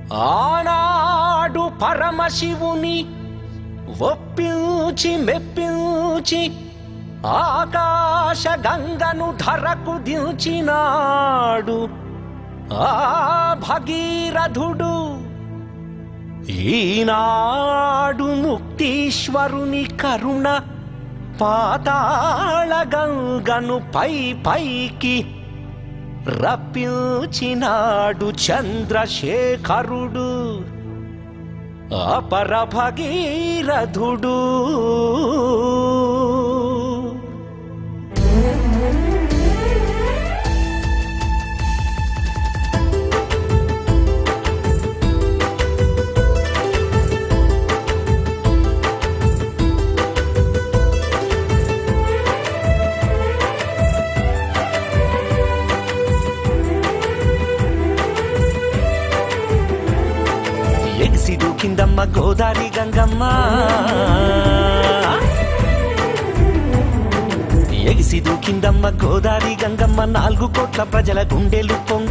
ఆనాడు పరమశివుని ఒప్పించి మెప్పించి ఆకాశ గంగను ధరకు దించినాడు ఆ భగీరథుడు ఈనాడు ముక్తీశ్వరుని కరుణ పాతాళ గంగను పై పైకి రప్పించినాడు చంద్రశేఖరుడు అపర భగీరథుడు ఎగిసి దూకిందమ్మ గోదారి గంగమ్మ ఎగిసి దూకిందమ్మ గోదారి గంగమ్మ నాలుగు కోట్ల ప్రజల గుండెలు పొంగ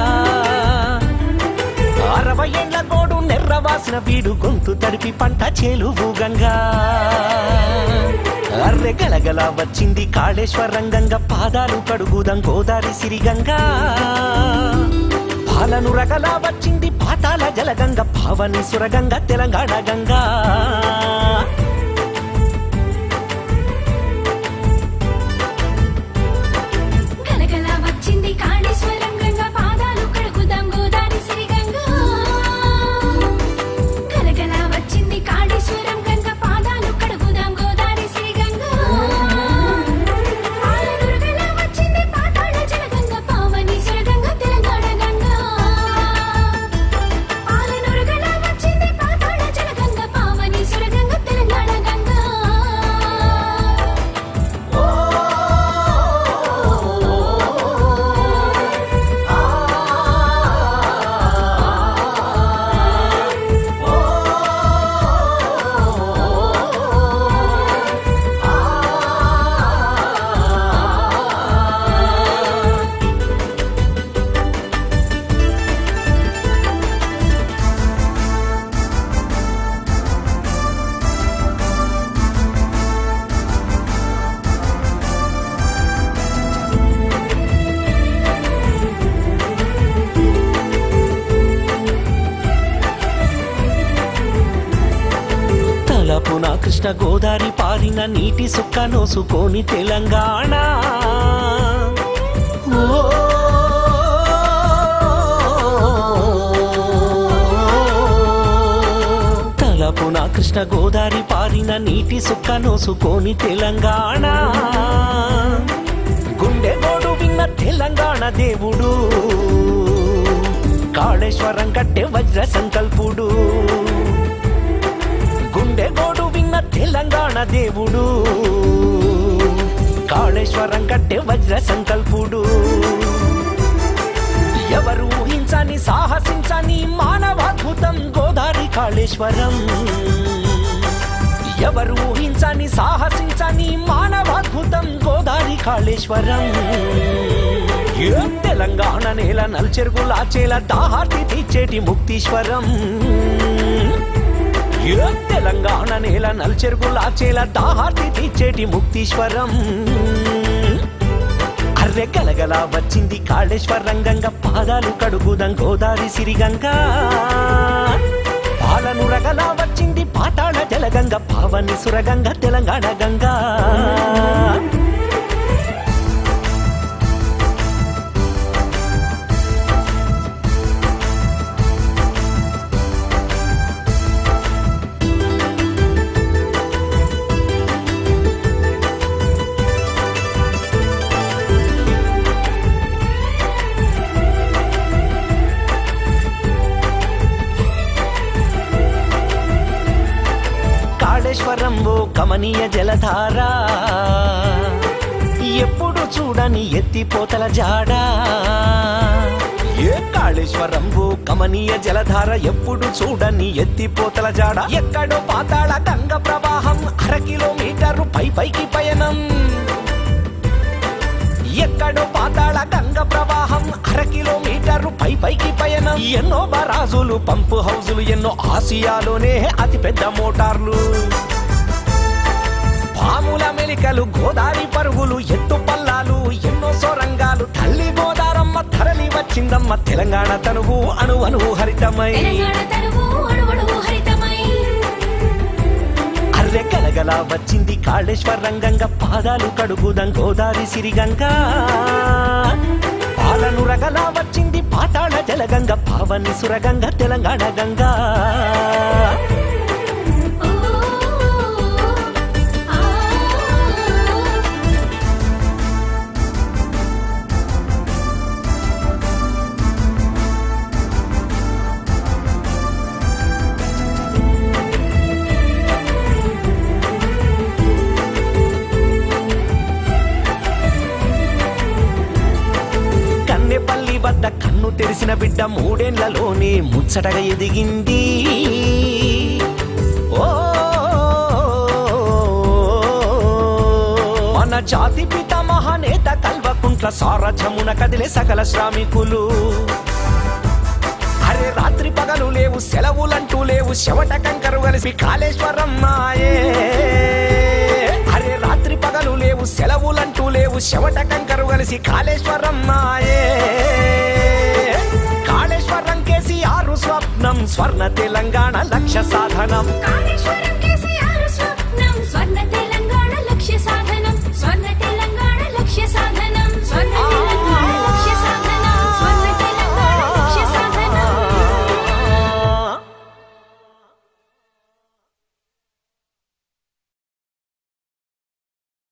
అరవై ఏళ్ల గోడు నెర్రవాసిన వీడు గొంతు తడిపి పంట చేలువు గంగా అర్రె గలగల వచ్చింది కాళేశ్వరం గంగ పాదాలు కడుగుదం గోదారి సిరిగంగా పాలను రగలా వచ్చింది పాతాల జలగంగ పావని సురగంగ తెలంగాణ గంగా గలగల వచ్చింది కాళేశ్వరం గంగ పాదాలు కడుగుదాం గోదారి సిరిగంగా గలగల వచ్చింది కాళేశ్వరం గంగ పాదాలు కడుగుదాం గోదారి సిరిగంగా పాలనురగల వచ్చింది పాతాళ జలగంగ పావని సురగంగ తెలంగాణ గంగా పాలనురగల వచ్చింది పాతాళ జలగంగ పావని సురగంగ తెలంగాణ గంగా తలపున కృష్ణ గోదారి పారిన నీటి సుక్క నోసుకొని తెలంగాణ ఓ తలపున కృష్ణ గోదారి పారిన నీటి సుక్క నోసుకొని తెలంగాణ గుండె గోడు విన్న తెలంగాణ దేవుడు కాళేశ్వరం కట్టే వజ్ర సంకల్పుడు గుండె గోడు విన్న తెలంగాణ దేవుడు కాళేశ్వరం కట్టే వజ్ర సంకల్పుడు ఎవరు ఊహించని సాహసించని మానవాద్భుతం గోదారి కాళేశ్వరం ఎవరు ఊహించని సాహసించని మానవాద్భుతం గోదారి కాళేశ్వరం ఏ తెలంగాణ నేల నల్చెరుగులాచేల దాహార్తి తీర్చేటి ముక్తీశ్వరం ఏ తెలంగాణ నేల నల్చెరుగులాచేల దాహార్తి తీర్చేటి ముక్తీశ్వరం అర్రె గలగల వచ్చింది కాళేశ్వరం గంగ పాదాలు కడుగుదం గోదారి సిరిగంగా పాలను రగల వచ్చింది పాతాళ జలగంగ పావని సురగంగ తెలంగాణ గంగా కాళేశ్వరం ఓ కమనీయ జలధార ఎప్పుడు చూడని ఎత్తిపోతల జాడా ఏ కాళేశ్వరం ఓ కమనీయ జలధార ఎప్పుడు చూడని ఎత్తిపోతల జాడ ఎక్కడో పాతాళ గంగ ప్రవాహం అర కిలోమీటరు పై పైకి పయనం ఎక్కడో పాతాళ గంగ ప్రవాహం అర కిలోమీటరు పై పైకి పయనం ఎన్నో బరాజులు పంపు హౌజులు ఎన్నో ఆసియాలోనే అతి పెద్ద మోటార్లు పాముల మెలికలు గోదారి పరుగులు ఎత్తు పల్లాలు ఎన్నో సొరంగాలు తల్లి గోదారమ్మ తరలి వచ్చిందమ్మ తెలంగాణ తనువు అణు అణువు హరితమై తెలంగాణ తనువు అణువణువు హరితమై అర్రె గలగల వచ్చింది కాళేశ్వర రంగంగా పాదాలు కడుగుదం గోదారి సిరిగంగా పాలను రగల వచ్చింది పాతాళ జలగంగ పావని సురగంగ తెలంగాణ గంగా ఓ ఆ కన్నెపల్లి వద్ద కన్ను తెరిసిన బిడ్డ మూడేళ్లలోనే ముచ్చటగా ఎదిగింది ఓ మన జాతి పిత మహానేత కల్వకుంట్ల సారథమున కదిలే సకల శ్రామికులు అరే రాత్రి పగలు లేవు సెలవులంటూ లేవు చెవట కంకరు కలిసి కాళేశ్వరం మాయే అరే రాత్రి పగలు లేవు సెలవులంటూ లేవు చెవట కంకరు కలిసి కాళేశ్వరం మాయే కాళేశ్వరం కేసి ఆరు స్వప్నం స్వర్ణ తెలంగాణ లక్ష్య సాధనం కాళేశ్వరం